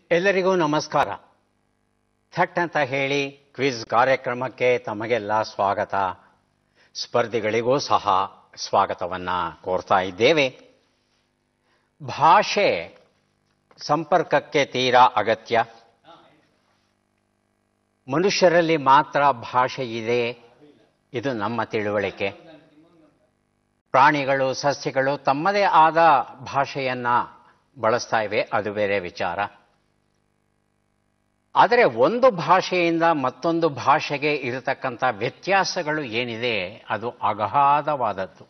ಎಲ್ಲರಿಗೂ ನಮಸ್ಕಾರ ಥಟ್ ಅಂತ ಹೇಳಿ ಕ್ವಿಜ್ ಕಾರ್ಯಕ್ರಮಕ್ಕೆ ತಮಗೆಲ್ಲ ಸ್ವಾಗತ ಸ್ಪರ್ಧಿಗಳಿಗೂ ಸಹ ಸ್ವಾಗತವನ್ನ ಕೋರ್ತಾ ಇದ್ದೇವೆ ಭಾಷೆ ಸಂಪರ್ಕಕ್ಕೆ ತೀರಾ ಅಗತ್ಯ ಮನುಷ್ಯರಲ್ಲಿ ಮಾತ್ರ ಭಾಷೆ ಇದೆ ಇದು ನಮ್ಮ ತಿಳುವಳಿಕೆ ಪ್ರಾಣಿಗಳು ಸಸ್ಯಗಳು ತಮ್ಮದೇ ಆದ ಭಾಷೆಯನ್ನ ಬಳಸ್ತಾ ಇವೆ ಅದು ಬೇರೆ ವಿಚಾರ ಆದರೆ ಒಂದು ಭಾಷೆಯಿಂದ ಮತ್ತೊಂದು ಭಾಷೆಗೆ ಇರತಕ್ಕಂಥ ವ್ಯತ್ಯಾಸಗಳು ಏನಿದೆ ಅದು ಅಗಾಧವಾದದ್ದು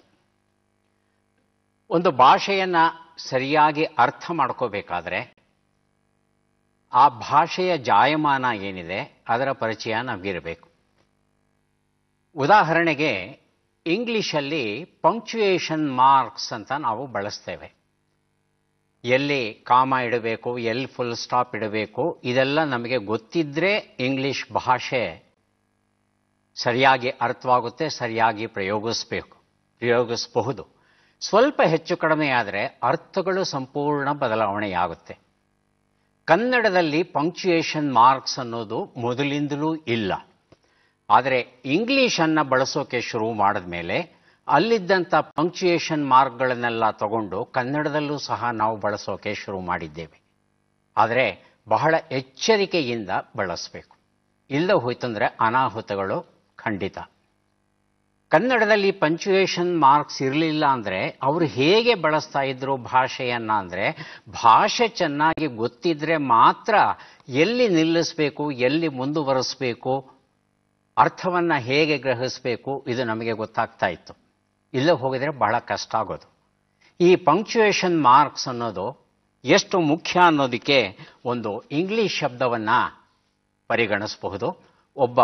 ಒಂದು ಭಾಷೆಯನ್ನ ಸರಿಯಾಗಿ ಅರ್ಥ ಮಾಡ್ಕೋಬೇಕಾದ್ರೆ ಆ ಭಾಷೆಯ ಜಾಯಮಾನ ಏನಿದೆ ಅದರ ಪರಿಚಯ ನಮಗಿರಬೇಕು ಉದಾಹರಣೆಗೆ ಇಂಗ್ಲಿಷಲ್ಲಿ ಪಂಕ್ಚುಯೇಷನ್ ಮಾರ್ಕ್ಸ್ ಅಂತ ನಾವು ಬಳಸ್ತೇವೆ ಎಲ್ಲಿ ಕಾಮ ಇಡಬೇಕು ಎಲ್ಲಿ ಫುಲ್ ಸ್ಟಾಪ್ ಇಡಬೇಕು ಇದೆಲ್ಲ ನಮಗೆ ಗೊತ್ತಿದ್ರೆ ಇಂಗ್ಲಿಷ್ ಭಾಷೆ ಸರಿಯಾಗಿ ಅರ್ಥವಾಗುತ್ತೆ ಸರಿಯಾಗಿ ಪ್ರಯೋಗಿಸ್ಬೇಕು ಪ್ರಯೋಗಿಸಬಹುದು ಸ್ವಲ್ಪ ಹೆಚ್ಚು ಕಡಿಮೆ ಆದರೆ ಅರ್ಥಗಳು ಸಂಪೂರ್ಣ ಬದಲಾವಣೆಯಾಗುತ್ತೆ ಕನ್ನಡದಲ್ಲಿ ಪಂಕ್ಚುಯೇಷನ್ ಮಾರ್ಕ್ಸ್ ಅನ್ನೋದು ಮೊದಲಿಂದಲೂ ಇಲ್ಲ ಆದರೆ ಇಂಗ್ಲಿಷನ್ನು ಬಳಸೋಕೆ ಶುರು ಮಾಡಿದ್ಮೇಲೆ ಅಲ್ಲಿದ್ದಂಥ ಪಂಕ್ಚುಯೇಷನ್ ಮಾರ್ಕ್ಗಳನ್ನೆಲ್ಲ ತಗೊಂಡು ಕನ್ನಡದಲ್ಲೂ ಸಹ ನಾವು ಬಳಸೋಕೆ ಶುರು ಮಾಡಿದ್ದೇವೆ ಆದರೆ ಬಹಳ ಎಚ್ಚರಿಕೆಯಿಂದ ಬಳಸಬೇಕು ಇಲ್ಲ ಹೋಯ್ತಂದ್ರೆ ಅನಾಹುತಗಳು ಖಂಡಿತ ಕನ್ನಡದಲ್ಲಿ ಪಂಚುಯೇಷನ್ ಮಾರ್ಕ್ಸ್ ಇರಲಿಲ್ಲ ಅಂದರೆ ಅವರು ಹೇಗೆ ಬಳಸ್ತಾ ಇದ್ರು ಭಾಷೆಯನ್ನ ಅಂದರೆ ಭಾಷೆ ಚೆನ್ನಾಗಿ ಗೊತ್ತಿದ್ರೆ ಮಾತ್ರ ಎಲ್ಲಿ ನಿಲ್ಲಿಸಬೇಕು ಎಲ್ಲಿ ಮುಂದುವರಿಸಬೇಕು ಅರ್ಥವನ್ನ ಹೇಗೆ ಗ್ರಹಿಸಬೇಕು ಇದು ನಮಗೆ ಗೊತ್ತಾಗ್ತಾ ಇತ್ತು ಇಲ್ಲ ಹೋಗಿದ್ರೆ ಬಹಳ ಕಷ್ಟ ಆಗೋದು ಈ ಪಂಕ್ಚುಯೇಷನ್ ಮಾರ್ಕ್ಸ್ ಅನ್ನೋದು ಎಷ್ಟು ಮುಖ್ಯ ಅನ್ನೋದಕ್ಕೆ ಒಂದು ಇಂಗ್ಲಿಷ್ ಶಬ್ದವನ್ನ ಪರಿಗಣಿಸಬಹುದು ಒಬ್ಬ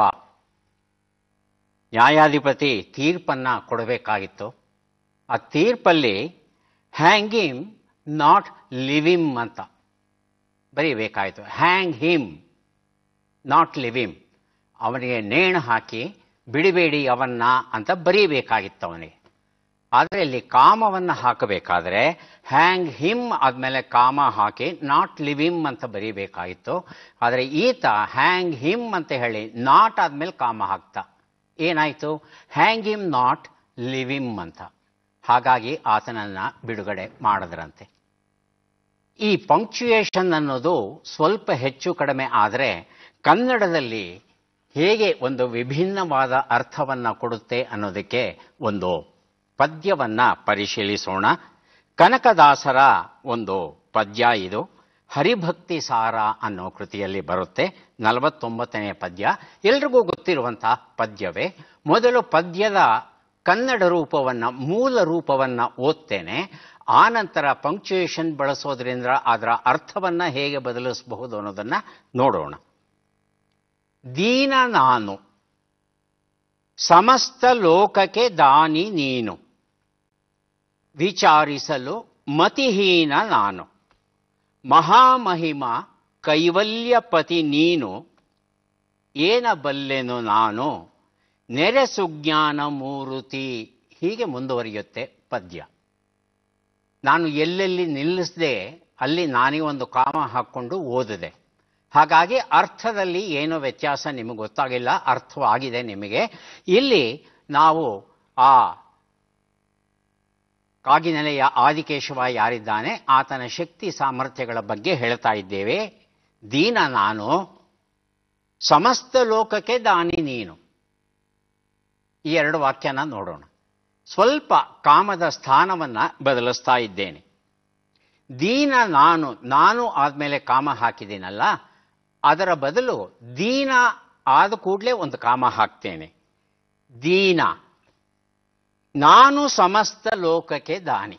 ನ್ಯಾಯಾಧಿಪತಿ ತೀರ್ಪನ್ನ ಕೊಡಬೇಕಾಗಿತ್ತು ಆ ತೀರ್ಪಲ್ಲಿ ಹ್ಯಾಂಗಿಮ್ ನಾಟ್ ಲಿವಿಮ್ ಅಂತ ಬರೀಬೇಕಾಯಿತು ಹ್ಯಾಂಗ್ ಹಿಮ್ ನಾಟ್ ಲಿವಿಮ್ ಅವನಿಗೆ ನೇಣು ಹಾಕಿ ಬಿಡಿಬೇಡಿ ಅವನ್ನ ಅಂತ ಬರೀಬೇಕಾಗಿತ್ತು ಅವನಿಗೆ ಆದರೆ ಇಲ್ಲಿ ಕಾಮವನ್ನು ಹಾಕಬೇಕಾದ್ರೆ ಹ್ಯಾಂಗ್ ಹಿಮ್ ಆದಮೇಲೆ ಕಾಮ ಹಾಕಿ ನಾಟ್ ಲಿವಿಮ್ ಅಂತ ಬರೀಬೇಕಾಗಿತ್ತು ಆದರೆ ಈತ ಹ್ಯಾಂಗ್ ಹಿಮ್ ಅಂತ ಹೇಳಿ ನಾಟ್ ಆದಮೇಲೆ ಕಾಮ ಹಾಕ್ತಾ ಏನಾಯಿತು ಹ್ಯಾಂಗ್ ಹಿಮ್ ನಾಟ್ ಲಿವಿಮ್ ಅಂತ ಹಾಗಾಗಿ ಆತನನ್ನ ಬಿಡುಗಡೆ ಮಾಡಿದ್ರಂತೆ ಈ ಪಂಕ್ಚುಯೇಷನ್ ಅನ್ನೋದು ಸ್ವಲ್ಪ ಹೆಚ್ಚು ಕಡಿಮೆ ಆದರೆ ಕನ್ನಡದಲ್ಲಿ ಹೇಗೆ ಒಂದು ವಿಭಿನ್ನವಾದ ಅರ್ಥವನ್ನ ಕೊಡುತ್ತೆ ಅನ್ನೋದಕ್ಕೆ ಒಂದು ಪದ್ಯವನ್ನ ಪರಿಶೀಲಿಸೋಣ ಕನಕದಾಸರ ಒಂದು ಪದ್ಯ ಇದು ಹರಿಭಕ್ತಿ ಸಾರ ಅನ್ನೋ ಕೃತಿಯಲ್ಲಿ ಬರುತ್ತೆ ನಲವತ್ತೊಂಬತ್ತನೇ ಪದ್ಯ ಎಲ್ರಿಗೂ ಗೊತ್ತಿರುವಂತಹ ಪದ್ಯವೇ ಮೊದಲು ಪದ್ಯದ ಕನ್ನಡ ರೂಪವನ್ನ ಮೂಲ ರೂಪವನ್ನ ಓದ್ತೇನೆ ಆನಂತರ ಪಂಕ್ಚುಯೇಷನ್ ಬಳಸೋದ್ರಿಂದ ಅದರ ಅರ್ಥವನ್ನ ಹೇಗೆ ಬದಲಿಸಬಹುದು ಅನ್ನೋದನ್ನ ನೋಡೋಣ ದೀನ ನಾನು ಸಮಸ್ತ ಲೋಕಕ್ಕೆ ದಾನಿ ನೀನು ವಿಚಾರಿಸಲು ಮತಿಹೀನ ನಾನು ಮಹಾಮಹಿಮ ಕೈವಲ್ಯಪತಿ ನೀನು ಏನ ಬಲ್ಲೆನು ನಾನು ನೆರೆ ಸುಜ್ಞಾನ ಮೂರುತಿ ಹೀಗೆ ಮುಂದುವರಿಯುತ್ತೆ ಪದ್ಯ ನಾನು ಎಲ್ಲೆಲ್ಲಿ ನಿಲ್ಲಿಸದೆ ಅಲ್ಲಿ ನಾನೇ ಒಂದು ಕಾಮ ಹಾಕ್ಕೊಂಡು ಓದಿದೆ ಹಾಗಾಗಿ ಅರ್ಥದಲ್ಲಿ ಏನೋ ವ್ಯತ್ಯಾಸ ನಿಮಗೆ ಗೊತ್ತಾಗಿಲ್ಲ ಅರ್ಥವಾಗಿದೆ ನಿಮಗೆ ಇಲ್ಲಿ ನಾವು ಆ ಕಾಗಿನೆಲೆಯ ಆದಿಕೇಶವ ಯಾರಿದ್ದಾನೆ ಆತನ ಶಕ್ತಿ ಸಾಮರ್ಥ್ಯಗಳ ಬಗ್ಗೆ ಹೇಳ್ತಾ ಇದ್ದೇವೆ ದೀನ ನಾನು ಸಮಸ್ತ ಲೋಕಕ್ಕೆ ದಾನಿ ನೀನು ಈ ಎರಡು ವಾಕ್ಯನ ನೋಡೋಣ ಸ್ವಲ್ಪ ಕಾಮದ ಸ್ಥಾನವನ್ನ ಬದಲಿಸ್ತಾ ಇದ್ದೇನೆ ದೀನ ನಾನು ನಾನು ಆದ್ಮೇಲೆ ಕಾಮ ಹಾಕಿದ್ದೀನಲ್ಲ ಅದರ ಬದಲು ದೀನ ಆದ ಕೂಡಲೇ ಒಂದು ಕಾಮ ಹಾಕ್ತೇನೆ ದೀನ ನಾನು ಸಮಸ್ತ ಲೋಕಕ್ಕೆ ದಾನಿ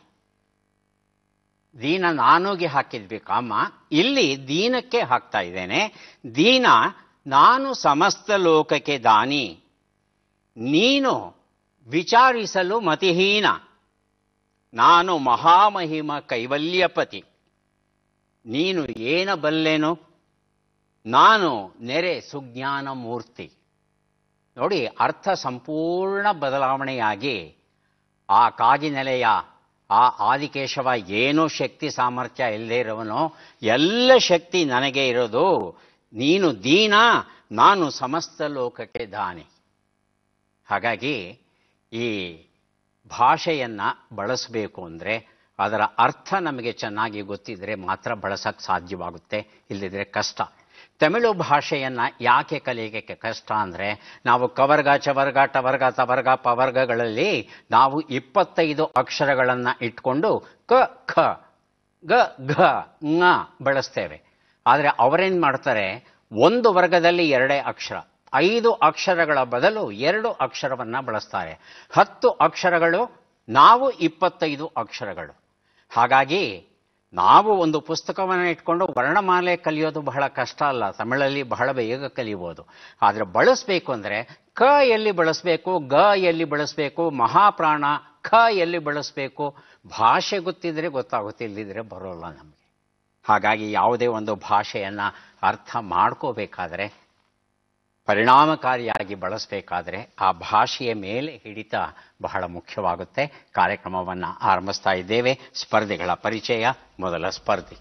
ದೀನ ನಾನುಗೆ ಹಾಕಿದ್ವಿ ಕಾಮ ಇಲ್ಲಿ ದೀನಕ್ಕೆ ಹಾಕ್ತಾ ಇದ್ದೇನೆ ದೀನ ನಾನು ಸಮಸ್ತ ಲೋಕಕ್ಕೆ ದಾನಿ ನೀನು ವಿಚಾರಿಸಲು ಮತಿಹೀನ ನಾನು ಮಹಾಮಹಿಮ ಕೈವಲ್ಯಪತಿ ನೀನು ಏನ ಬಲ್ಲೆನು ನಾನು ನೆರೆ ಸುಜ್ಞಾನ ಮೂರ್ತಿ ನೋಡಿ ಅರ್ಥ ಸಂಪೂರ್ಣ ಬದಲಾವಣೆಯಾಗಿ ಆ ಕಾಗಿನೆಲೆಯ ಆ ಆದಿಕೇಶವ ಏನೂ ಶಕ್ತಿ ಸಾಮರ್ಥ್ಯ ಇಲ್ಲದೆ ಇರೋವನು ಎಲ್ಲ ಶಕ್ತಿ ನನಗೆ ಇರೋದು ನೀನು ದೀನ ನಾನು ಸಮಸ್ತ ಲೋಕಕ್ಕೆ ದಾನಿ ಹಾಗಾಗಿ ಈ ಭಾಷೆಯನ್ನು ಬಳಸಬೇಕು ಅಂದರೆ ಅದರ ಅರ್ಥ ನಮಗೆ ಚೆನ್ನಾಗಿ ಗೊತ್ತಿದ್ರೆ ಮಾತ್ರ ಬಳಸಕ್ಕೆ ಸಾಧ್ಯವಾಗುತ್ತೆ ಇಲ್ಲದಿದ್ರೆ ಕಷ್ಟ ತಮಿಳು ಭಾಷೆಯನ್ನು ಯಾಕೆ ಕಲಿಯಕ್ಕೆ ಕಷ್ಟ ಅಂದರೆ ನಾವು ಕವರ್ಗ ಚವರ್ಗ ಟವರ್ಗ ತವರ್ಗ ಪವರ್ಗಗಳಲ್ಲಿ ನಾವು ಇಪ್ಪತ್ತೈದು ಅಕ್ಷರಗಳನ್ನು ಇಟ್ಕೊಂಡು ಕ ಖ ಗ ಘ ङ ಬಳಸ್ತೇವೆ ಆದರೆ ಅವರೇನು ಮಾಡ್ತಾರೆ ಒಂದು ವರ್ಗದಲ್ಲಿ ಎರಡೇ ಅಕ್ಷರ ಐದು ಅಕ್ಷರಗಳ ಬದಲು ಎರಡು ಅಕ್ಷರವನ್ನು ಬಳಸ್ತಾರೆ ಹತ್ತು ಅಕ್ಷರಗಳು ನಾವು ಇಪ್ಪತ್ತೈದು ಅಕ್ಷರಗಳು ಹಾಗಾಗಿ ನಾವು ಒಂದು ಪುಸ್ತಕವನ್ನು ಇಟ್ಕೊಂಡು ವರ್ಣಮಾಲೆ ಕಲಿಯೋದು ಬಹಳ ಕಷ್ಟ ಅಲ್ಲ ತಮಿಳಲ್ಲಿ ಬಹಳ ಬೇಗ ಕಲಿಬೋದು ಆದರೆ ಬಳಸಬೇಕು ಅಂದರೆ ಕ ಎಲ್ಲಿ ಬಳಸಬೇಕು ಗ ಎಲ್ಲಿ ಬಳಸಬೇಕು ಮಹಾಪ್ರಾಣ ಖ ಎಲ್ಲಿ ಬಳಸಬೇಕು ಭಾಷೆ ಗೊತ್ತಿದ್ರೆ ಗೊತ್ತಾಗುತ್ತೆ ಇಲ್ಲದಿದ್ರೆ ಬರೋಲ್ಲ ನಮಗೆ ಹಾಗಾಗಿ ಯಾವುದೇ ಒಂದು ಭಾಷೆಯನ್ನು ಅರ್ಥ ಮಾಡ್ಕೋಬೇಕಾದ್ರೆ ಪರಿಣಾಮಕಾರಿಯಾಗಿ ಬಳಸಬೇಕಾದ್ರೆ ಆ ಭಾಷೆಯ ಮೇಲೆ ಹಿಡಿತ ಬಹಳ ಮುಖ್ಯವಾಗುತ್ತೆ ಕಾರ್ಯಕ್ರಮವನ್ನು ಆರಂಭಿಸ್ತಾ ಇದ್ದೇವೆ ಸ್ಪರ್ಧಿಗಳ ಪರಿಚಯ ಮೊದಲ ಸ್ಪರ್ಧಿ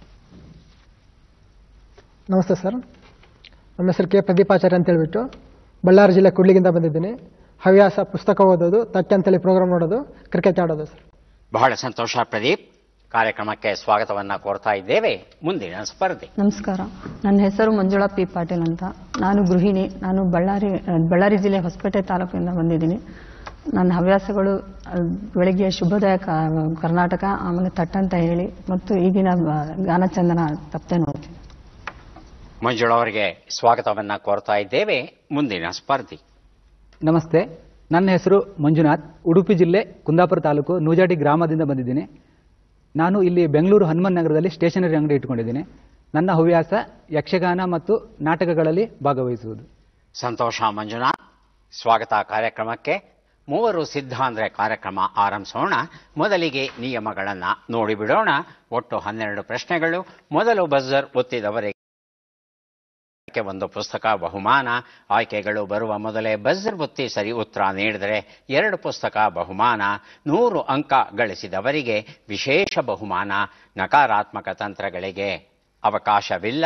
ನಮಸ್ತೆ ಸರ್ ನಮ್ಮ ಹೆಸರು ಕೆ ಪ್ರದೀಪಾಚಾರ್ಯ ಅಂತ ಹೇಳ್ಬಿಟ್ಟು ಬಳ್ಳಾರಿ ಜಿಲ್ಲೆ ಕುಡ್ಲಿಗಿಂದ ಬಂದಿದ್ದೀನಿ ಹವ್ಯಾಸ ಪುಸ್ತಕ ಓದೋದು ತಕ್ಕೆ ಅಂತೇಳಿ ಪ್ರೋಗ್ರಾಮ್ ನೋಡೋದು ಕ್ರಿಕೆಟ್ ಆಡೋದು ಸರ್ ಬಹಳ ಸಂತೋಷ ಪ್ರದೀಪ್ ಕಾರ್ಯಕ್ರಮಕ್ಕೆ ಸ್ವಾಗತವನ್ನು ಕೋರ್ತಾ ಇದ್ದೇವೆ ಮುಂದಿನ ಸ್ಪರ್ಧಿ ನಮಸ್ಕಾರ ನನ್ನ ಹೆಸರು ಮಂಜುಳಾ ಪಿ ಪಾಟೀಲ್ ಅಂತ ನಾನು ಗೃಹಿಣಿ ನಾನು ಬಳ್ಳಾರಿ ಬಳ್ಳಾರಿ ಜಿಲ್ಲೆ ಹೊಸಪೇಟೆ ತಾಲೂಕಿನಿಂದ ಬಂದಿದ್ದೀನಿ ನನ್ನ ಹವ್ಯಾಸಗಳು ಅಹ್, ಬೆಳಿಗ್ಗೆ ಶುಭೋದಯ ಕ- ಕರ್ನಾಟಕ ಆಮೇಲೆ ತಟ್ಟಂತ ಹೇಳಿ ಮತ್ತು ಈಗಿನ ಬ- ಗಾನಚಂದನ ತಪ್ಪದೆ ನೋಡ್ತೀನಿ ಮಂಜುಳಾ ಅವರಿಗೆ ಸ್ವಾಗತವನ್ನು ಕೋರ್ತಾ ಇದ್ದೇವೆ ಮುಂದಿನ ಸ್ಪರ್ಧಿ ನಮಸ್ತೆ ನನ್ನ ಹೆಸರು ಮಂಜುನಾಥ್ ಉಡುಪಿ ಜಿಲ್ಲೆ ಕುಂದಾಪುರ ತಾಲೂಕು ನೂಜಾಟಿ ಗ್ರಾಮದಿಂದ ಬಂದಿದ್ದೀನಿ ನಾನು ಇಲ್ಲಿ ಬೆಂಗಳೂರು ಹನುಮನ್ ನಗರದಲ್ಲಿ ಸ್ಟೇಷನರಿ ಅಂಗಡಿ ಇಟ್ಕೊಂಡಿದ್ದೀನಿ ನನ್ನ ಹವ್ಯಾಸ ಯಕ್ಷಗಾನ ಮತ್ತು ನಾಟಕಗಳಲ್ಲಿ ಭಾಗವಹಿಸುವುದು ಸಂತೋಷ ಮಂಜುನಾಥ್ ಸ್ವಾಗತ ಕಾರ್ಯಕ್ರಮಕ್ಕೆ ಮೂವರು ಸಿದ್ಧ ಅಂದರೆ ಕಾರ್ಯಕ್ರಮ ಆರಂಭಿಸೋಣ ಮೊದಲಿಗೆ ನಿಯಮಗಳನ್ನು ನೋಡಿಬಿಡೋಣ ಒಟ್ಟು ಹನ್ನೆರಡು ಪ್ರಶ್ನೆಗಳು ಮೊದಲು ಬಜರ್ ಒತ್ತಿದವರಿಗೆ ಒಂದು ಪುಸ್ತಕ ಬಹುಮಾನ ಆಯ್ಕೆಗಳು ಬರುವ ಮೊದಲೇ ಬಜರ್ ಒತ್ತಿ ಸರಿ ಉತ್ತರ ನೀಡಿದರೆ ಎರಡು ಪುಸ್ತಕ ಬಹುಮಾನ ನೂರು ಅಂಕ ಗಳಿಸಿದವರಿಗೆ ವಿಶೇಷ ಬಹುಮಾನ ನಕಾರಾತ್ಮಕ ತಂತ್ರಗಳಿಗೆ ಅವಕಾಶವಿಲ್ಲ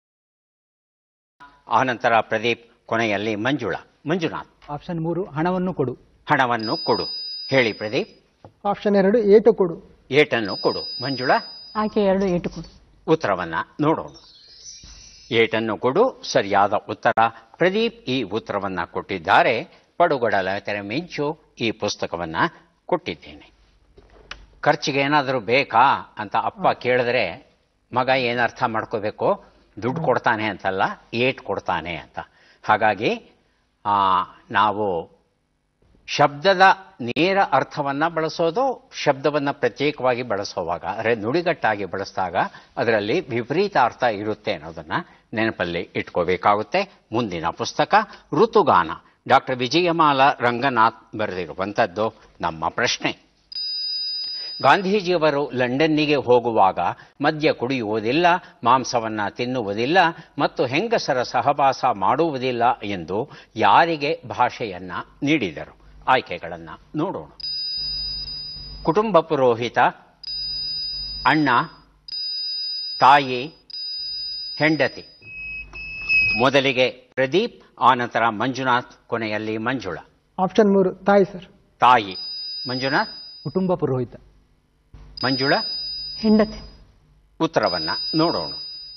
ಆನಂತರ ಪ್ರದೀಪ್ ಕೊನೆಯಲ್ಲಿ ಮಂಜುಳಾ ಮಂಜುನಾಥ್ ಆಪ್ಷನ್ ಮೂರು ಹಣವನ್ನು ಕೊಡು ಹಣವನ್ನು ಕೊಡು ಹೇಳಿ ಪ್ರದೀಪ್ ಆಪ್ಷನ್ ಎರಡು ಏಟು ಕೊಡು ಏಟನ್ನು ಕೊಡು ಮಂಜುಳಾ ಆಯ್ಕೆ ಎರಡು ಏಟು ಕೊಡು ಉತ್ತರವನ್ನ ನೋಡೋಣ ಏಟನ್ನು ಕೊಡು ಸರಿಯಾದ ಉತ್ತರ ಪ್ರದೀಪ್ ಈ ಉತ್ತರವನ್ನ ಕೊಟ್ಟಿದ್ದಾರೆ ಪಡುಗೊಡಲ ತೆರೆ ಮಿಂಚು ಈ ಪುಸ್ತಕವನ್ನ ಕೊಟ್ಟಿದ್ದೇನೆ ಖರ್ಚಿಗೆ ಏನಾದರೂ ಬೇಕಾ ಅಂತ ಅಪ್ಪ ಕೇಳಿದ್ರೆ ಮಗ ಏನರ್ಥ ಮಾಡ್ಕೋಬೇಕು ದುಡ್ಡು ಕೊಡ್ತಾನೆ ಅಂತಲ್ಲ ಏಟ್ ಕೊಡ್ತಾನೆ ಅಂತ ಹಾಗಾಗಿ ಆ, ನಾವು ಶಬ್ದದ ನೇರ ಅರ್ಥವನ್ನು ಬಳಸೋದು ಶಬ್ದವನ್ನು ಪ್ರತ್ಯೇಕವಾಗಿ ಬಳಸುವಾಗ ಅಂದರೆ ನುಡಿಗಟ್ಟಾಗಿ ಬಳಸಿದಾಗ ಅದರಲ್ಲಿ ವಿಪರೀತ ಅರ್ಥ ಇರುತ್ತೆ ಅನ್ನೋದನ್ನು ನೆನಪಲ್ಲಿ ಇಟ್ಕೋಬೇಕಾಗುತ್ತೆ ಮುಂದಿನ ಪುಸ್ತಕ ಋತುಗಾನ ಡಾಕ್ಟರ್ ವಿಜಯಮಾಲ ರಂಗನಾಥ್ ಬರೆದಿರುವಂಥದ್ದು ನಮ್ಮ ಪ್ರಶ್ನೆ ಗಾಂಧೀಜಿಯವರು ಲಂಡನ್ನಿಗೆ ಹೋಗುವಾಗ ಮದ್ಯ ಕುಡಿಯುವುದಿಲ್ಲ ಮಾಂಸವನ್ನ ತಿನ್ನುವುದಿಲ್ಲ ಮತ್ತು ಹೆಂಗಸರ ಸಹವಾಸ ಮಾಡುವುದಿಲ್ಲ ಎಂದು ಯಾರಿಗೆ ಭಾಷೆಯನ್ನ ನೀಡಿದರು ಆಯ್ಕೆಗಳನ್ನ ನೋಡೋಣ ಕುಟುಂಬ ಪುರೋಹಿತ ಅಣ್ಣ ತಾಯಿ ಹೆಂಡತಿ ಮೊದಲಿಗೆ ಪ್ರದೀಪ್ ಆನಂತರ ಮಂಜುನಾಥ್ ಕೊನೆಯಲ್ಲಿ ಮಂಜುಳಾ ಆಪ್ಷನ್ ಮೂರು ತಾಯಿ ಸರ್ ತಾಯಿ ಮಂಜುನಾಥ್ ಕುಟುಂಬ ಪುರೋಹಿತ ಮಂಜುಳಾ ಹೆಂಡತಿ ಉತ್ತರವನ್ನ ನೋಡೋಣ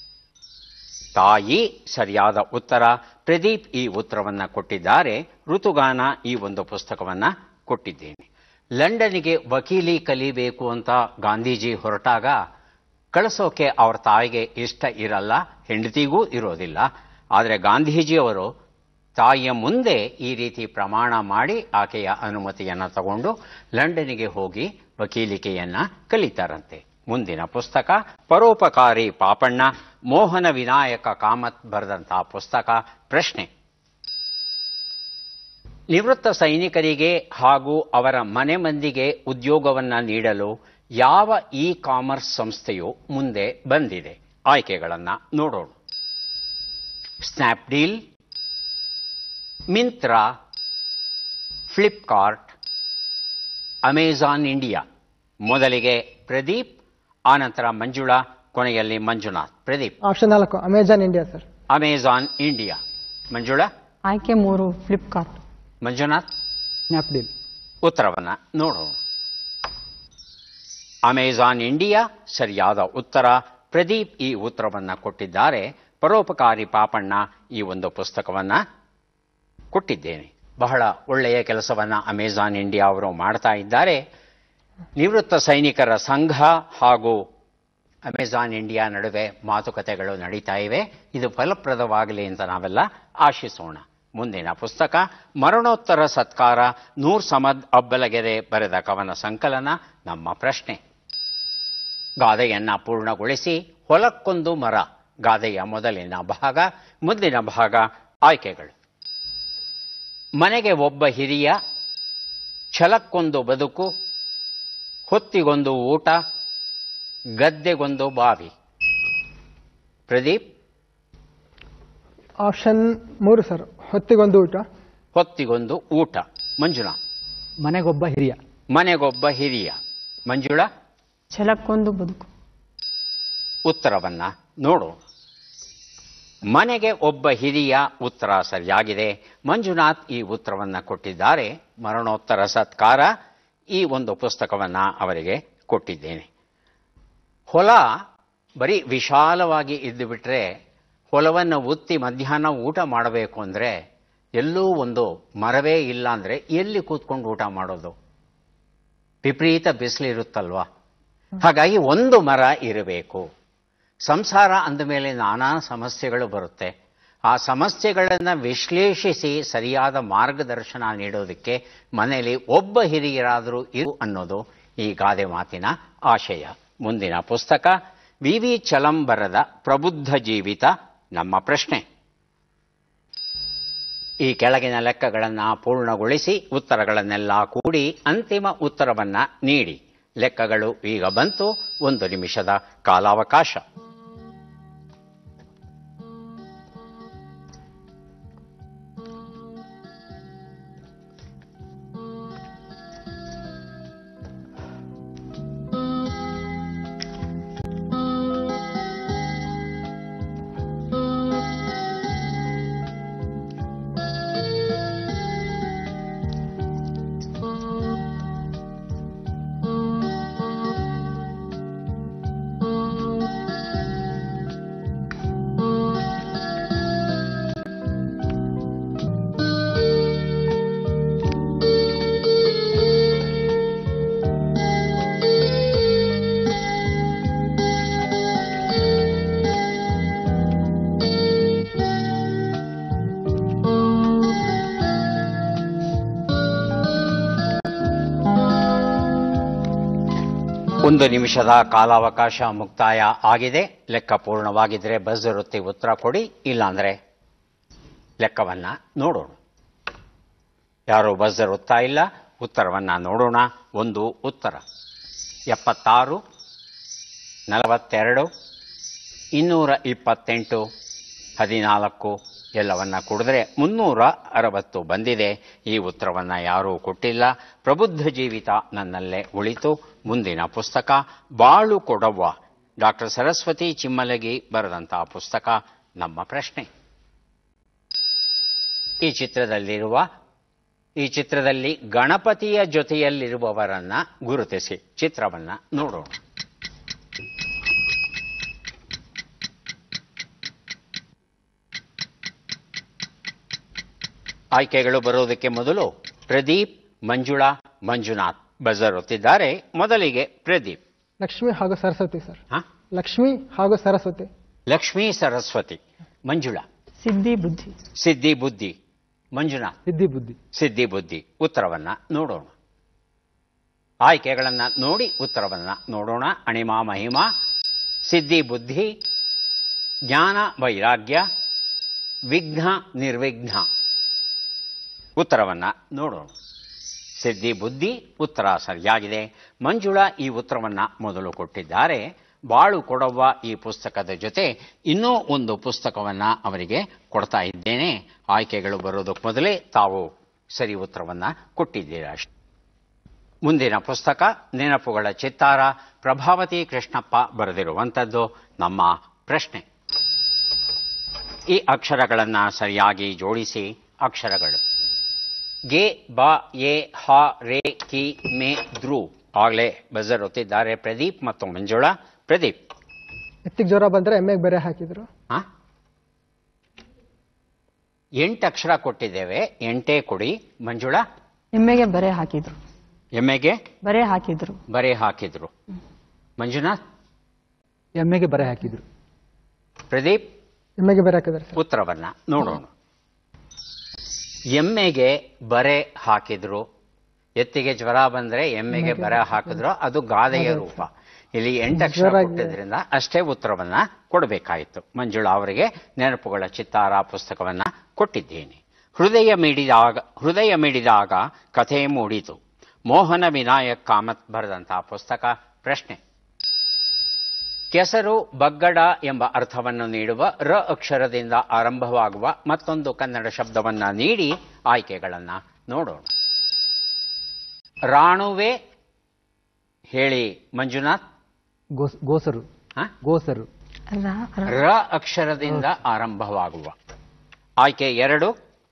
ತಾಯಿ ಸರಿಯಾದ ಉತ್ತರ ಪ್ರದೀಪ್ ಈ ಉತ್ತರವನ್ನ ಕೊಟ್ಟಿದ್ದಾರೆ ಋತುಗಾನ ಈ ಒಂದು ಪುಸ್ತಕವನ್ನ ಕೊಟ್ಟಿದ್ದೇನೆ ಲಂಡನ್ನಿಗೆ ವಕೀಲಿ ಕಲಿಬೇಕು ಅಂತ ಗಾಂಧೀಜಿ ಹೊರಟಾಗ ಕಳಿಸೋಕೆ ಅವ್ರ ತಾಯಿಗೆ ಇಷ್ಟ ಇರಲ್ಲ ಹೆಂಡತಿಗೂ ಇರೋದಿಲ್ಲ ಆದರೆ ಗಾಂಧೀಜಿಯವರು ತಾಯಿಯ ಮುಂದೆ ಈ ರೀತಿ ಪ್ರಮಾಣ ಮಾಡಿ ಆಕೆಯ ಅನುಮತಿಯನ್ನು ತಗೊಂಡು ಲಂಡನ್ನಿಗೆ ಹೋಗಿ ವಕೀಲಿಕೆಯನ್ನ ಕಲಿತಾರಂತೆ ಮುಂದಿನ ಪುಸ್ತಕ ಪರೋಪಕಾರಿ ಪಾಪಣ್ಣ ಮೋಹನ ವಿನಾಯಕ ಕಾಮತ್ ಬರೆದಂತಹ ಪುಸ್ತಕ ಪ್ರಶ್ನೆ ನಿವೃತ್ತ ಸೈನಿಕರಿಗೆ ಹಾಗೂ ಅವರ ಮನೆ ಮಂದಿಗೆ ಉದ್ಯೋಗವನ್ನ ನೀಡಲು ಯಾವ ಇ ಕಾಮರ್ಸ್ ಸಂಸ್ಥೆಯು ಮುಂದೆ ಬಂದಿದೆ ಆಯ್ಕೆಗಳನ್ನ ನೋಡೋಣ ಸ್ನ್ಯಾಪ್ಡೀಲ್ ಮಿಂತ್ರಾ ಫ್ಲಿಪ್ಕಾರ್ಟ್ ಅಮೆಜಾನ್ ಇಂಡಿಯಾ ಮೊದಲಿಗೆ ಪ್ರದೀಪ್ ಆನಂತರ ಮಂಜುಳಾ ಕೊನೆಯಲ್ಲಿ ಮಂಜುನಾಥ್ ಪ್ರದೀಪ್ ಆಪ್ಷನ್ ನಾಲ್ಕು Amazon India sir Amazon India Manjula ಆಯ್ಕೆ ಮೂರು ಫ್ಲಿಪ್ಕಾರ್ಟ್ ಮಂಜುನಾಥ್ ಸ್ನ್ಯಾಪ್ಡೀಲ್ ಉತ್ತರವನ್ನ ನೋಡೋಣ ಅಮೆಜಾನ್ ಇಂಡಿಯಾ ಸರಿಯಾದ ಉತ್ತರ ಪ್ರದೀಪ್ ಈ ಉತ್ತರವನ್ನ ಕೊಟ್ಟಿದ್ದಾರೆ ಪರೋಪಕಾರಿ ಪಾಪಣ್ಣ ಈ ಒಂದು ಪುಸ್ತಕವನ್ನ ಕೊಟ್ಟಿದ್ದೇನೆ ಬಹಳ ಒಳ್ಳೆಯ ಕೆಲಸವನ್ನ ಅಮೆಜಾನ್ ಇಂಡಿಯಾ ಅವರು ಮಾಡ್ತಾ ಇದ್ದಾರೆ ನಿವೃತ್ತ ಸೈನಿಕರ ಸಂಘ ಹಾಗೂ ಅಮೆಜಾನ್ ಇಂಡಿಯಾ ನಡುವೆ ಮಾತುಕತೆಗಳು ನಡೀತಾ ಇವೆ ಇದು ಫಲಪ್ರದವಾಗಲಿ ಅಂತ ನಾವೆಲ್ಲ ಆಶಿಸೋಣ ಮುಂದಿನ ಪುಸ್ತಕ ಮರಣೋತ್ತರ ಸತ್ಕಾರ ನೂರ್ ಸಮದ್ ಅಬ್ಬಲಗೆರೆ ಬರೆದ ಕವನ ಸಂಕಲನ ನಮ್ಮ ಪ್ರಶ್ನೆ ಗಾದೆಯನ್ನ ಪೂರ್ಣಗೊಳಿಸಿ ಹೊಲಕ್ಕೊಂದು ಮರ ಗಾದೆಯ ಮೊದಲಿನ ಭಾಗ ಮುಂದಿನ ಭಾಗ ಆಯ್ಕೆಗಳು ಮನೆಗೆ ಒಬ್ಬ ಹಿರಿಯ ಛಲಕ್ಕೊಂದು ಬದುಕು ಹೊತ್ತಿಗೊಂದು ಊಟ ಗದ್ದೆಗೊಂದು ಬಾವಿ ಪ್ರದೀಪ್ ಆಪ್ಷನ್ ಮೂರು ಸರ್ ಹೊತ್ತಿಗೊಂದು ಊಟ ಹೊತ್ತಿಗೊಂದು ಊಟ ಮಂಜುಳಾ ಮನೆಗೊಬ್ಬ ಹಿರಿಯ ಮನೆಗೊಬ್ಬ ಹಿರಿಯ ಮಂಜುಳಾ ಛಲಕ್ಕೊಂದು ಬದುಕು ಉತ್ತರವನ್ನ ನೋಡು ಮನೆಗೆ ಒಬ್ಬ ಹಿರಿಯ ಉತ್ತರ ಸರಿಯಾಗಿದೆ ಮಂಜುನಾಥ್ ಈ ಉತ್ತರವನ್ನ ಕೊಟ್ಟಿದ್ದಾರೆ ಮರಣೋತ್ತರ ಸತ್ಕಾರ ಈ ಒಂದು ಪುಸ್ತಕವನ್ನ ಅವರಿಗೆ ಕೊಟ್ಟಿದ್ದೇನೆ ಹೊಲ ಬರೀ ವಿಶಾಲವಾಗಿ ಇದ್ದು ಬಿಟ್ರೆ ಹೊಲವನ್ನು ಉತ್ತಿ ಮಧ್ಯಾಹ್ನ ಊಟ ಮಾಡಬೇಕು ಅಂದರೆ ಎಲ್ಲೂ ಒಂದು ಮರವೇ ಇಲ್ಲ ಅಂದರೆ ಎಲ್ಲಿ ಕೂತ್ಕೊಂಡು ಊಟ ಮಾಡೋದು ವಿಪರೀತ ಬಿಸಿಲಿರುತ್ತಲ್ವಾ ಹಾಗಾಗಿ ಒಂದು ಮರ ಇರಬೇಕು ಸಂಸಾರ ಅಂದ ಮೇಲೆ ನಾನಾ ಸಮಸ್ಯೆಗಳು ಬರುತ್ತೆ ಆ ಸಮಸ್ಯೆಗಳನ್ನು ವಿಶ್ಲೇಷಿಸಿ ಸರಿಯಾದ ಮಾರ್ಗದರ್ಶನ ನೀಡೋದಕ್ಕೆ ಮನೆಯಲ್ಲಿ ಒಬ್ಬ ಹಿರಿಯರಾದರೂ ಇರು ಅನ್ನೋದು ಈ ಗಾದೆ ಮಾತಿನ ಆಶಯ ಮುಂದಿನ ಪುಸ್ತಕ ವಿ ವಿ ಚಲಂ ಬರೆದ ಪ್ರಬುದ್ಧ ಜೀವಿತ ನಮ್ಮ ಪ್ರಶ್ನೆ ಈ ಕೆಳಗಿನ ಲೆಕ್ಕಗಳನ್ನು ಪೂರ್ಣಗೊಳಿಸಿ ಉತ್ತರಗಳನ್ನೆಲ್ಲ ಕೂಡಿ ಅಂತಿಮ ಉತ್ತರವನ್ನ ನೀಡಿ ಲೆಕ್ಕಗಳು ಈಗ ಬಂತು ಒಂದು ನಿಮಿಷದ ಕಾಲಾವಕಾಶ ಒಂದು ನಿಮಿಷದ ಕಾಲಾವಕಾಶ ಮುಕ್ತಾಯ ಆಗಿದೆ ಲೆಕ್ಕ ಪೂರ್ಣವಾಗಿದ್ರೆ ಬಸ್ ಇರುತ್ತೆ ಉತ್ತರ ಕೊಡಿ ಇಲ್ಲಾಂದ್ರೆ ಲೆಕ್ಕವನ್ನ ನೋಡೋಣ ಯಾರು ಬಸ್ ಇರುತ್ತಾ ಇಲ್ಲ ಉತ್ತರವನ್ನ ನೋಡೋಣ ಒಂದು ಉತ್ತರ ಎಪ್ಪತ್ತಾರು ನಲವತ್ತೆರಡು ಇನ್ನೂರ ಇಪ್ಪತ್ತೆಂಟು ಹದಿನಾಲ್ಕು ಎಲ್ಲವನ್ನ ಕುಡಿದ್ರೆ ಮುನ್ನೂರ ಅರವತ್ತು ಬಂದಿದೆ ಈ ಉತ್ತರವನ್ನ ಯಾರೂ ಕೊಟ್ಟಿಲ್ಲ ಪ್ರಬುದ್ಧ ಜೀವಿತ ನನ್ನಲ್ಲೇ ಉಳಿತು ಮುಂದಿನ ಪುಸ್ತಕ ಬಾಳು ಕೊಡವ್ವ ಡಾಕ್ಟರ್ ಸರಸ್ವತಿ ಚಿಮ್ಮಲಗಿ ಬರೆದಂತಹ ಪುಸ್ತಕ ನಮ್ಮ ಪ್ರಶ್ನೆ ಈ ಚಿತ್ರದಲ್ಲಿರುವ ಈ ಚಿತ್ರದಲ್ಲಿ ಗಣಪತಿಯ ಜೊತೆಯಲ್ಲಿರುವವರನ್ನ ಗುರುತಿಸಿ ಚಿತ್ರವನ್ನ ನೋಡೋಣ ಆಯ್ಕೆಗಳು ಬರೋದಕ್ಕೆ ಮೊದಲು ಪ್ರದೀಪ್ ಮಂಜುಳಾ ಮಂಜುನಾಥ್ ಬಜರ್ ಒತ್ತಿದ್ದಾರೆ ಮೊದಲಿಗೆ ಪ್ರದೀಪ್ ಲಕ್ಷ್ಮಿ ಹಾಗೂ ಸರಸ್ವತಿ ಸರ್ ಹ? ಲಕ್ಷ್ಮಿ ಹಾಗೂ ಸರಸ್ವತಿ ಲಕ್ಷ್ಮೀ ಸರಸ್ವತಿ ಮಂಜುಳಾ ಸಿದ್ಧಿ ಬುದ್ಧಿ ಸಿದ್ಧಿ ಬುದ್ಧಿ ಮಂಜುನಾಥ್ ಸಿದ್ಧಿ ಬುದ್ಧಿ ಸಿದ್ಧಿ ಬುದ್ಧಿ ಉತ್ತರವನ್ನ ನೋಡೋಣ ಆಯ್ಕೆಗಳನ್ನ ನೋಡಿ ಉತ್ತರವನ್ನ ನೋಡೋಣ ಅಣಿಮಾ ಮಹಿಮಾ ಸಿದ್ಧಿ ಬುದ್ಧಿ ಜ್ಞಾನ ವೈರಾಗ್ಯ ವಿಘ್ನ ನಿರ್ವಿಘ್ನ ಉತ್ತರವನ್ನ ನೋಡೋಣ ಸಿದ್ಧಿ ಬುದ್ಧಿ ಉತ್ತರ ಸರಿಯಾಗಿದೆ ಮಂಜುಳಾ ಈ ಉತ್ತರವನ್ನ ಮೊದಲು ಕೊಟ್ಟಿದ್ದಾರೆ ಬಾಳು ಕೊಡವ್ವ ಈ ಪುಸ್ತಕದ ಜೊತೆ ಇನ್ನೂ ಒಂದು ಪುಸ್ತಕವನ್ನ ಅವರಿಗೆ ಕೊಡ್ತಾ ಇದ್ದೇನೆ ಆಯ್ಕೆಗಳು ಬರೋದಕ್ಕೆ ಮೊದಲೇ ತಾವು ಸರಿ ಉತ್ತರವನ್ನ ಕೊಟ್ಟಿದ್ದೀರಾ ಮುಂದಿನ ಪುಸ್ತಕ ನೆನಪುಗಳ ಚಿತ್ತಾರ ಪ್ರಭಾವತಿ ಕೃಷ್ಣಪ್ಪ ಬರೆದಿರುವಂಥದ್ದು ನಮ್ಮ ಪ್ರಶ್ನೆ ಈ ಅಕ್ಷರಗಳನ್ನು ಸರಿಯಾಗಿ ಜೋಡಿಸಿ ಅಕ್ಷರಗಳು ಗೆ ಬ ಎ ಹ ರೇ ಕಿ ಮೆ ಧ್ರು ಆಗಲೇ ಬಜರ್ ಒತ್ತಿದ್ದಾರೆ ಪ್ರದೀಪ್ ಮತ್ತು ಮಂಜುಳಾ ಪ್ರದೀಪ್ ಎತ್ತಿಗೆ ಜ್ವರ ಬಂದರೆ ಎಮ್ಮೆಗೆ ಬೇರೆ ಹಾಕಿದ್ರು ಹಾ ಎಂಟು ಅಕ್ಷರ ಕೊಟ್ಟಿದ್ದೇವೆ ಎಂಟೇ ಕೊಡಿ ಮಂಜುಳಾ ಎಮ್ಮೆಗೆ ಬರೆ ಹಾಕಿದ್ರು ಎಮ್ಮೆಗೆ ಬರೆ ಹಾಕಿದ್ರು ಬರೆ ಹಾಕಿದ್ರು ಮಂಜುನಾಥ್ ಎಮ್ಮೆಗೆ ಬರೆ ಹಾಕಿದ್ರು ಪ್ರದೀಪ್ ಎಮ್ಮೆಗೆ ಬೇರೆ ಹಾಕಿದ್ದಾರೆ ಸರ್ ಉತ್ತರವನ್ನ ನೋಡೋಣ ಎಮ್ಮೆಗೆ ಬರೆ ಹಾಕಿದ್ರು ಎತ್ತಿಗೆ ಜ್ವರ ಬಂದ್ರೆ ಎಮ್ಮೆಗೆ ಬರೆ ಹಾಕಿದ್ರು ಅದು ಗಾದೆಯ ರೂಪ ಇಲ್ಲಿ ಎಂಟು ಅಕ್ಷರ ಜ್ವರ- ಕೊಟ್ಟಿದ್ರಿಂದ ಅಷ್ಟೇ ಉತ್ತರವನ್ನ ಕೊಡಬೇಕಾಯಿತು ಮಂಜುಳಾ ಅವರಿಗೆ ನೆನಪುಗಳ ಚಿತ್ತಾರ ಪುಸ್ತಕವನ್ನ ಕೊಟ್ಟಿದ್ದೇನೆ ಹೃದಯ ಮಿಡಿದಾಗ ಹೃದಯ ಮಿಡಿದಾಗ ಕಥೆ ಮೂಡಿತು ಮೋಹನ ವಿನಾಯಕ್ ಕಾಮತ್ ಬರೆದಂತಹ ಪುಸ್ತಕ ಪ್ರಶ್ನೆ ಕೆಸರು ಬಗ್ಗಡ ಎಂಬ ಅರ್ಥವನ್ನು ನೀಡುವ ರ ಅಕ್ಷರದಿಂದ ಆರಂಭವಾಗುವ ಮತ್ತೊಂದು ಕನ್ನಡ ಶಬ್ದವನ್ನ ನೀಡಿ ಆಯ್ಕೆಗಳನ್ನ ನೋಡೋಣ ರಾಣುವೆ ಹೇಳಿ ಮಂಜುನಾಥ್ ಗೋಸ್ ಗೋಸರು ಹ? ಗೋಸರು ರ- ರ- ರ ಅಕ್ಷರದಿಂದ ಆರಂಭವಾಗುವ ಆಯ್ಕೆ ಎರಡು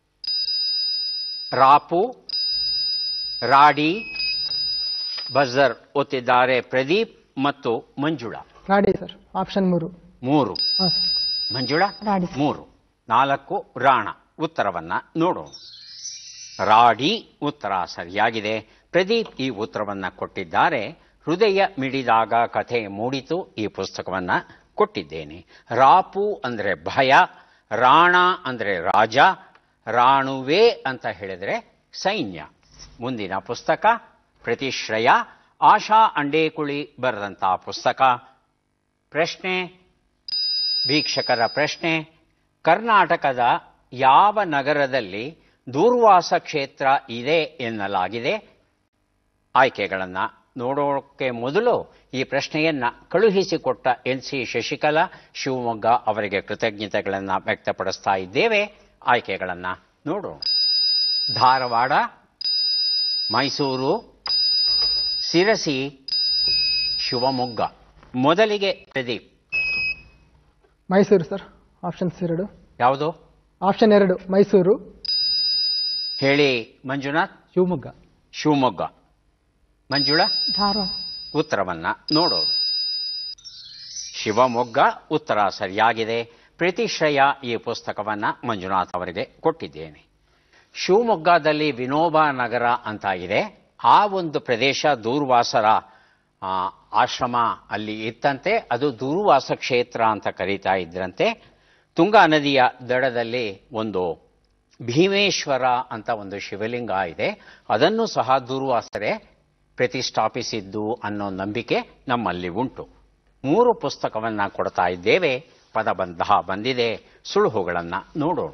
ರಾಪು ರಾಡಿ ಬಜರ್ ಒತ್ತಿದ್ದಾರೆ ಪ್ರದೀಪ್ ಮತ್ತು ಮಂಜುಳಾ ರಾಡಿ ಸರ್ ಆಪ್ಷನ್ ಮೂರು ಮೂರು ಹಾಂ ಸರ್ ಮಂಜುಳಾ ರಾಡಿ. ಮೂರು ನಾಲ್ಕು ರಾಣ ಉತ್ತರವನ್ನ ನೋಡೋಣ ರಾಡಿ ಉತ್ತರ ಸರಿಯಾಗಿದೆ ಪ್ರದೀಪ್ ಈ ಉತ್ತರವನ್ನ ಕೊಟ್ಟಿದ್ದಾರೆ ಹೃದಯ ಮಿಡಿದಾಗ ಕಥೆ ಮೂಡಿತು ಈ ಪುಸ್ತಕವನ್ನ ಕೊಟ್ಟಿದ್ದೇನೆ ರಾಪು ಅಂದ್ರೆ ಭಯ ರಾಣ ಅಂದ್ರೆ ರಾಜ ರಾಣುವೆ ಅಂತ ಹೇಳಿದ್ರೆ ಸೈನ್ಯ ಮುಂದಿನ ಪುಸ್ತಕ ಪ್ರತಿಶ್ರಯ ಆಶಾ ಅಂಡೇಕುಳಿ ಬರೆದಂತಹ ಪುಸ್ತಕ ಪ್ರಶ್ನೆ ವೀಕ್ಷಕರ ಪ್ರಶ್ನೆ ಕರ್ನಾಟಕದ ಯಾವ ನಗರದಲ್ಲಿ ದೂರ್ವಾಸ ಕ್ಷೇತ್ರ ಇದೆ ಎನ್ನಲಾಗಿದೆ ಆಯ್ಕೆಗಳನ್ನು ನೋಡೋಕೆ ಮೊದಲು ಈ ಪ್ರಶ್ನೆಯನ್ನ ಕಳುಹಿಸಿಕೊಟ್ಟ ಎನ್ ಸಿ ಶಶಿಕಲಾ ಶಿವಮೊಗ್ಗ ಅವರಿಗೆ ಕೃತಜ್ಞತೆಗಳನ್ನು ವ್ಯಕ್ತಪಡಿಸ್ತಾ ಇದ್ದೇವೆ ಆಯ್ಕೆಗಳನ್ನು ನೋಡೋಣ ಧಾರವಾಡ ಮೈಸೂರು ಸಿರಸಿ ಶಿವಮೊಗ್ಗ ಮೊದಲಿಗೆ ಪ್ರದೀಪ್ ಮೈಸೂರು ಸರ್ ಆಪ್ಷನ್ಸ್ ಎರಡು ಯಾವುದು ಆಪ್ಷನ್ ಎರಡು ಮೈಸೂರು ಹೇಳಿ ಮಂಜುನಾಥ್ ಶಿವಮೊಗ್ಗ ಶಿವಮೊಗ್ಗ ಮಂಜುಳಾ ಧಾರವಾಡ ಉತ್ತರವನ್ನ ನೋಡೋಣ ಶಿವಮೊಗ್ಗ ಉತ್ತರ ಸರಿಯಾಗಿದೆ ಪ್ರತಿಶ್ರಯ ಈ ಪುಸ್ತಕವನ್ನ ಮಂಜುನಾಥ್ ಅವರಿಗೆ ಕೊಟ್ಟಿದ್ದೇನೆ ಶಿವಮೊಗ್ಗದಲ್ಲಿ ವಿನೋಬಾ ನಗರ ಅಂತ ಇದೆ ಆ ಒಂದು ಪ್ರದೇಶ ದೂರ್ವಾಸರ ಆ, ಆಶ್ರಮ ಅಲ್ಲಿ ಇತ್ತಂತೆ ಅದು ದೂರ್ವಾಸ ಕ್ಷೇತ್ರ ಅಂತ ಕರೀತಾ ಇದ್ರಂತೆ ತುಂಗಾ ನದಿಯ ದಡದಲ್ಲಿ ಒಂದು ಭೀಮೇಶ್ವರ ಅಂತ ಒಂದು ಶಿವಲಿಂಗ ಇದೆ ಅದನ್ನು ಸಹ ದೂರ್ವಾಸರೆ ಪ್ರತಿಷ್ಠಾಪಿಸಿದ್ದು ಅನ್ನೋ ನಂಬಿಕೆ ನಮ್ಮಲ್ಲಿ ಉಂಟು ಮೂರು ಪುಸ್ತಕವನ್ನ ಕೊಡ್ತಾ ಇದ್ದೇವೆ ಪದಬಂಧ ಬಂದಿದೆ ಸುಳುಹುಗಳನ್ನು ನೋಡೋಣ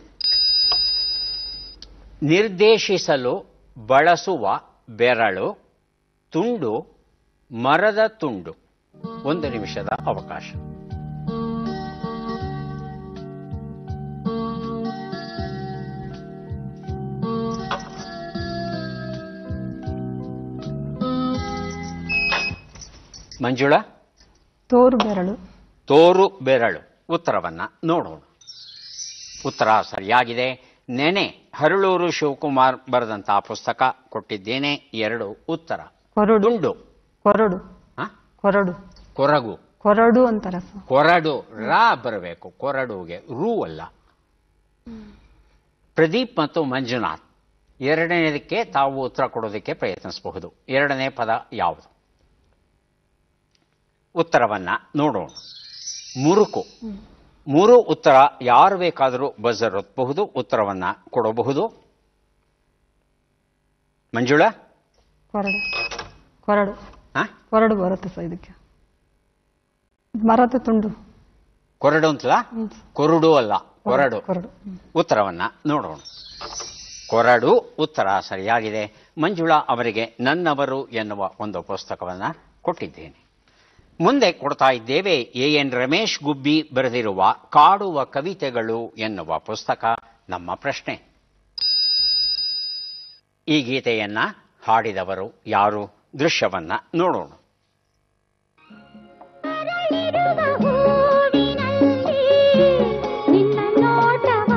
ನಿರ್ದೇಶಿಸಲು ಬಳಸುವ ಬೆರಳು ತುಂಡು ಮರದ ತುಂಡು ಒಂದು ನಿಮಿಷದ ಅವಕಾಶ ಮಂಜುಳಾ ತೋರು ಬೆರಳು ತೋರು ಬೆರಳು ಉತ್ತರವನ್ನ ನೋಡೋಣ ಉತ್ತರ ಸರಿಯಾಗಿದೆ ನೆನೆ ಹರಳೂರು ಶಿವಕುಮಾರ್ ಬರೆದಂತಹ ಪುಸ್ತಕ ಕೊಟ್ಟಿದ್ದೇನೆ ಎರಡು ಉತ್ತರ ಕೊರಡು ತುಂಡು ಕೊರಡು ಹ? ಕೊರಡು ಕೊರಗು ಕೊರಡು ಅಂತಾರ ಸರ್ ಕೊರಡು ರಾ ಬರಬೇಕು ಕೊರಡುಗೆ ರೂ ಅಲ್ಲ ಪ್ರದೀಪ್ ಮತ್ತು ಮಂಜುನಾಥ್ ಎರಡನೇದಕ್ಕೆ ತಾವು ಉತ್ತರ ಕೊಡೋದಕ್ಕೆ ಪ್ರಯತ್ನಿಸಬಹುದು ಎರಡನೇ ಪದ ಯಾವುದು ಉತ್ತರವನ್ನ ನೋಡೋಣ ಮುರುಕು ಮೂರು ಉತ್ತರ ಯಾರು ಬೇಕಾದರೂ ಬಜರ್ ಒತ್ತಬಹುದು ಉತ್ತರವನ್ನ ಕೊಡಬಹುದು ಮಂಜುಳಾ ಕೊರಡು ಕೊರಡು ಹ? ಕೊರಡು ಬರುತ್ತೆ ಸರ್ ಇದಕ್ಕೆ ಮರದ ತುಂಡು ಕೊರಡು ಅಂತಲ್ಲ ಹ್ಮ್ ಸರ್. ಕೊರಡು ಅಲ್ಲ ಕೊರಡು ಕೊರಡು ಹ್ಮ್. ಉತ್ತರವನ್ನ ನೋಡೋಣ ಕೊರಡು ಉತ್ತರ ಸರಿಯಾಗಿದೆ ಮಂಜುಳಾ ಅವರಿಗೆ ನನ್ನವರು ಎನ್ನುವ ಒಂದು ಪುಸ್ತಕವನ್ನ ಕೊಟ್ಟಿದ್ದೇನೆ ಮುಂದೆ ಕೊಡ್ತಾ ಇದ್ದೇವೆ ಎ ಎನ್ ರಮೇಶ್ ಗುಬ್ಬಿ ಬರೆದಿರುವ ಕಾಡುವ ಕವಿತೆಗಳು ಎನ್ನುವ ಪುಸ್ತಕ ನಮ್ಮ ಪ್ರಶ್ನೆ ಈ ಗೀತೆಯನ್ನ ಹಾಡಿದವರು ಯಾರು ದೃಶ್ಯವನ್ನ ನೋಡೋಣ ಅರಳಿರುವ ಹೂವಿನಲ್ಲಿ ನಿನ್ನ ನೋಟವ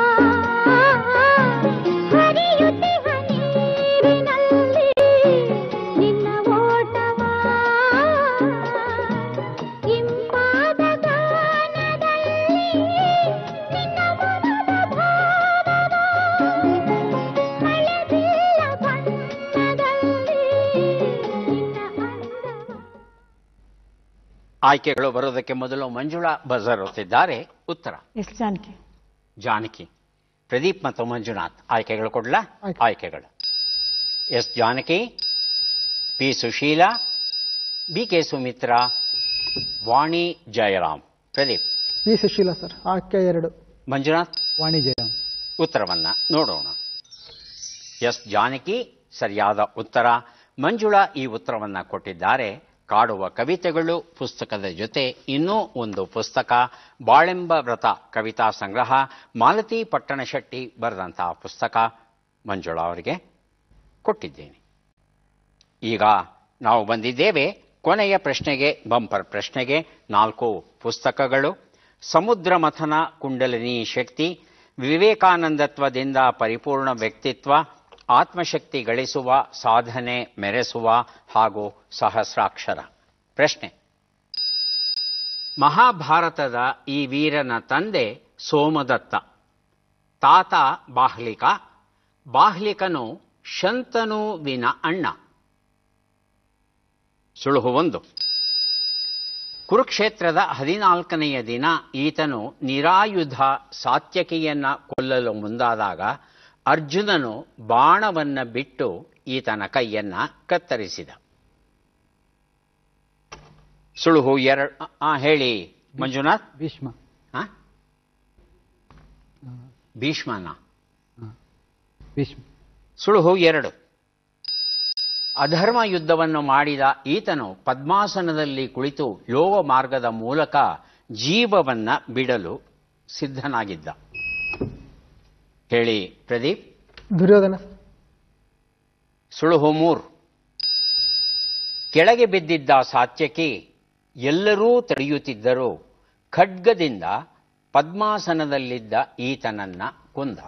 ಹರಿಯುತ್ತಿಹ ನೀರಿನಲ್ಲಿ ನಿನ್ನ ಓಟವ ಇಂಪಾದ ಗಾನದಲ್ಲಿ ನಿನ್ನ ಮನದ ಭಾವವ ಮಳೆಬಿಲ್ಲ ಬಣ್ಣದಲ್ಲಿ ನಿನ್ನ ಅಂದವ ಆಯ್ಕೆಗಳು ಬರೋದಕ್ಕೆ ಮೊದಲು ಮಂಜುಳಾ ಬಜರ್ ಒತ್ತಿದ್ದಾರೆ ಉತ್ತರ ಎಸ್ ಜಾನಕಿ ಜಾನಕಿ ಪ್ರದೀಪ್ ಮತ್ತು ಮಂಜುನಾಥ್ ಆಯ್ಕೆಗಳು ಕೊಡ್ಲಾ ಆಯ್ಕೆ. ಆಯ್ಕೆಗಳು S Janaki P Susheela B K Sumitra Vani Jairam Pradeep P Susheela sir ಆಕೆ ಎರಡು ಮಂಜುನಾಥ್ ವಾಣಿ ಜಯರಾಮ್ ಉತ್ತರವನ್ನ ನೋಡೋಣ ಎಸ್ ಜಾನಕಿ ಸರಿಯಾದ ಉತ್ತರ ಮಂಜುಳಾ ಈ ಉತ್ತರವನ್ನ ಕೊಟ್ಟಿದ್ದಾರೆ ಕಾಡುವ ಕವಿತೆಗಳು ಪುಸ್ತಕದ ಜೊತೆ ಇನ್ನೂ ಒಂದು ಪುಸ್ತಕ ಬಾಳೆಂಬ ವ್ರತ ಕವಿತಾ ಸಂಗ್ರಹ ಮಾಲತಿ ಪಟ್ಟಣಶೆಟ್ಟಿ ಬರೆದಂತಹ ಪುಸ್ತಕ ಮಂಜುಳಾ ಅವರಿಗೆ ಕೊಟ್ಟಿದ್ದೇನೆ ಈಗ ನಾವು ಬಂದಿದ್ದೇವೆ ಕೊನೆಯ ಪ್ರಶ್ನೆಗೆ ಬಂಪರ್ ಪ್ರಶ್ನೆಗೆ ನಾಲ್ಕು ಪುಸ್ತಕಗಳು ಸಮುದ್ರ ಮಥನ ಕುಂಡಲಿನಿ ಶಕ್ತಿ ವಿವೇಕಾನಂದತ್ವದಿಂದ ಪರಿಪೂರ್ಣ ವ್ಯಕ್ತಿತ್ವ ಆತ್ಮಶಕ್ತಿ ಗಳಿಸುವ ಸಾಧನೆ ಮೆರೆಸುವ ಹಾಗೂ ಸಹಸ್ರಾಕ್ಷರ ಪ್ರಶ್ನೆ ಮಹಾಭಾರತದ ಈ ವೀರನ ತಂದೆ ಸೋಮದತ್ತ ತಾತ ಬಾಹ್ಲಿಕ ಬಾಹ್ಲಿಕನು ಶಂತನುವಿನ ಅಣ್ಣ ಸುಳುಹು ಒಂದು ಕುರುಕ್ಷೇತ್ರದ ಹದಿನಾಲ್ಕನೆಯ ದಿನ ಈತನು ನಿರಾಯುಧ ಸಾತ್ಯಕಿಯನ್ನ ಕೊಲ್ಲಲು ಮುಂದಾದಾಗ ಅರ್ಜುನನು ಬಾಣವನ್ನ ಬಿಟ್ಟು ಈತನ ಕೈಯನ್ನ ಕತ್ತರಿಸಿದ ಸುಳುಹು ಎರಡು ಆ ಹೇಳಿ ಮಂಜುನಾಥ್ ಭೀಷ್ಮ ಆ? ಭೀಷ್ಮನ ಭೀಷ್ಮ ಸುಳುಹು ಎರಡು ಅಧರ್ಮ ಯುದ್ಧವನ್ನು ಮಾಡಿದ ಈತನು ಪದ್ಮಾಸನದಲ್ಲಿ ಕುಳಿತು ಯೋಗ ಮಾರ್ಗದ ಮೂಲಕ ಜೀವವನ್ನ ಬಿಡಲು ಸಿದ್ಧನಾಗಿದ್ದ ಹೇಳಿ ಪ್ರದೀಪ್ ದುರ್ಯೋಧನ ಸರ್ ಸುಳುಹು ಮೂರು ಕೆಳಗೆ ಬಿದ್ದಿದ್ದ ಸಾತ್ಯಕಿ ಎಲ್ಲರೂ ತಡೆಯುತ್ತಿದ್ದರೂ ಖಡ್ಗದಿಂದ ಪದ್ಮಾಸನದಲ್ಲಿದ್ದ ಈತನನ್ನ ಕೊಂದ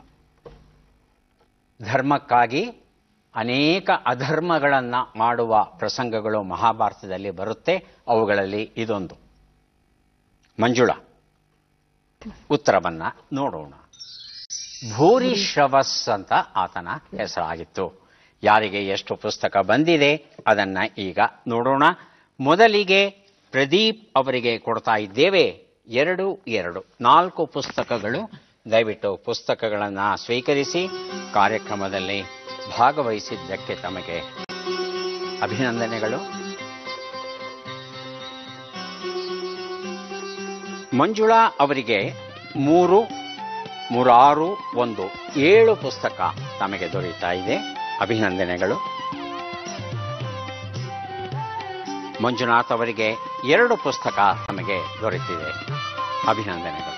ಧರ್ಮಕ್ಕಾಗಿ ಅನೇಕ ಅಧರ್ಮಗಳನ್ನ ಮಾಡುವ ಪ್ರಸಂಗಗಳು ಮಹಾಭಾರತದಲ್ಲಿ ಬರುತ್ತೆ ಅವುಗಳಲ್ಲಿ ಇದೊಂದು ಮಂಜುಳಾ ಉತ್ತರವನ್ನ ನೋಡೋಣ ಭೂರಿಶ್ರವಸ್ ಅಂತ ಆತನ ಹೆಸರಾಗಿತ್ತು ಯಾರಿಗೆ ಎಷ್ಟು ಪುಸ್ತಕ ಬಂದಿದೆ ಅದನ್ನ ಈಗ ನೋಡೋಣ ಮೊದಲಿಗೆ ಪ್ರದೀಪ್ ಅವರಿಗೆ ಕೊಡ್ತಾ ಇದ್ದೇವೆ ಎರಡು ಎರಡು ನಾಲ್ಕು ಪುಸ್ತಕಗಳು ದಯವಿಟ್ಟು ಪುಸ್ತಕಗಳನ್ನು ಸ್ವೀಕರಿಸಿ ಕಾರ್ಯಕ್ರಮದಲ್ಲಿ ಭಾಗವಹಿಸಿದ್ದಕ್ಕೆ ತಮಗೆ ಅಭಿನಂದನೆಗಳು ಮಂಜುಳಾ ಅವರಿಗೆ ಮೂರು ಮೂರಾರು ಒಂದು ಏಳು ಪುಸ್ತಕ ತಮಗೆ ದೊರೆಯುತ್ತಾ ಇದೆ ಅಭಿನಂದನೆಗಳು ಮಂಜುನಾಥ್ ಅವರಿಗೆ ಎರಡು ಪುಸ್ತಕ ತಮಗೆ ದೊರೆತಿದೆ ಅಭಿನಂದನೆಗಳು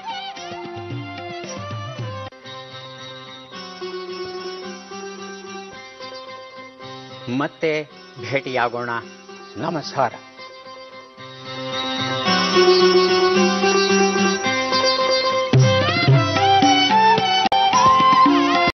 ಮತ್ತೆ ಭೇಟಿಯಾಗೋಣ ನಮಸ್ಕಾರ Thank you.